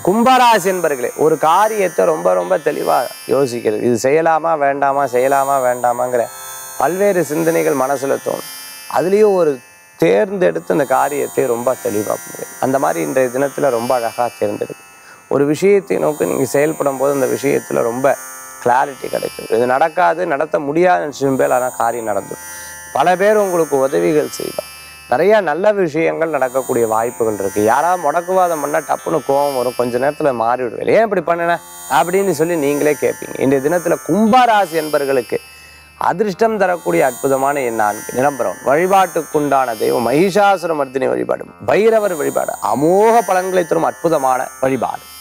கும்பராசி என்பர்களே ஒரு காரியத்தை ரொம்ப ரொம்ப தெளிவாக யோசிக்கிறது இது செய்யலாமா வேண்டாமா செய்யலாமா வேண்டாமாங்கிற பல்வேறு சிந்தனைகள் மனசுல தோணும் அதுலேயும் ஒரு தேர்ந்தெடுத்து அந்த காரியத்தை ரொம்ப தெளிவாக பண்ணுவேன் அந்த மாதிரி இன்றைய தினத்தில் ரொம்ப அழகாக தேர்ந்தெடுக்கும் ஒரு விஷயத்தை நோக்கி நீங்கள் செயல்படும் போது அந்த விஷயத்தில் ரொம்ப கிளாரிட்டி கிடைக்கும் இது நடக்காது நடத்த முடியாதுன்னு சில பேர் ஆனால் காரியம் நடந்துடும் பல பேர் உங்களுக்கு உதவிகள் செய்வார் நிறைய நல்ல விஷயங்கள் நடக்கக்கூடிய வாய்ப்புகள் இருக்கு யாராவது முடக்குவாதம் பண்ணால் டப்புன்னு கோவம் வரும் கொஞ்ச நேரத்தில் மாறி விடுவேன் ஏன் இப்படி பண்ணின அப்படின்னு சொல்லி நீங்களே கேட்பீங்க இன்றைய தினத்தில் கும்பராசி என்பர்களுக்கு அதிர்ஷ்டம் தரக்கூடிய அற்புதமான என் நான்கு நிரம்பரம் வழிபாட்டுக்குண்டான தெய்வம் மகிஷாசுர மர்த்தினி வழிபாடு பைரவர் வழிபாடு அமோக பலன்களை தரும் அற்புதமான வழிபாடு